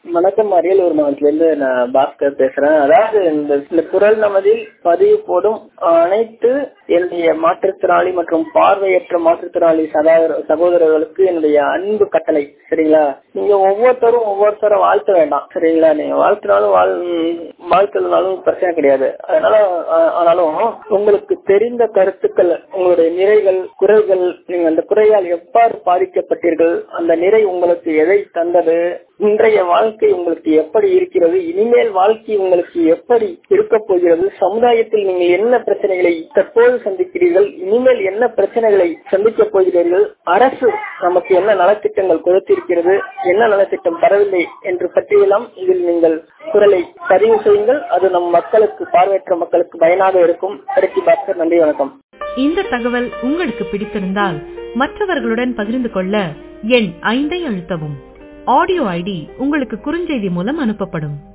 வணக்கம் அரியலூர் மாவட்டத்திலிருந்து நான் பாஸ்கர் பேசுறேன் அதாவது இந்த இந்த குரல் நமதில் பதிவு போடும் அனைத்து என்னுடைய மாற்றுத்திறனாளி மற்றும் பார்வையற்ற மாற்றுத்திறனாளி சகோதர சகோதரர்களுக்கு என்னுடைய அன்பு கட்டளை சரிங்களா நீங்க ஒவ்வொருத்தரும் ஒவ்வொருத்தரை வாழ்த்த வேண்டாம் சரிங்களா நீங்க வாழ்த்தினாலும் வாழ் வாழ்த்தலனாலும் பிரச்சனை கிடையாது அதனால ஆ- ஆனாலும் உங்களுக்கு தெரிந்த கருத்துக்கள் உங்களுடைய நிறைகள் குறைகள் நீங்க அந்த குறையால் எவ்வாறு பாதிக்கப்பட்டீர்கள் அந்த நிறை உங்களுக்கு எதை தந்தது இன்றைய வாழ்க்கை உங்களுக்கு எப்படி இருக்கிறது இனிமேல் வாழ்க்கை உங்களுக்கு எப்படி இருக்க போகிறது சமுதாயத்தில் நீங்கள் என்ன பிரச்சனைகளை தற்போது சந்திக்கிறீர்கள் இனிமேல் என்ன பிரச்சனைகளை சந்திக்க போகிறீர்கள் அரசு நமக்கு என்ன நலத்திட்டங்கள் கொடுத்திருக்கிறது என்ன நலத்திட்டம் தரவில்லை என்று பற்றியெல்லாம் இதில் நீங்கள் குரலை பதிவு செய்யுங்கள் அது நம் மக்களுக்கு பார்வையற்ற மக்களுக்கு பயனாக இருக்கும் கடைசி பாஸ்கர் நன்றி வணக்கம் இந்த தகவல் உங்களுக்கு பிடித்திருந்தால் மற்றவர்களுடன் பகிர்ந்து கொள்ள எண் ஐந்தை அழுத்தவும் ஆடியோ ஐடி உங்களுக்கு குறுஞ்செய்தி மூலம் அனுப்பப்படும்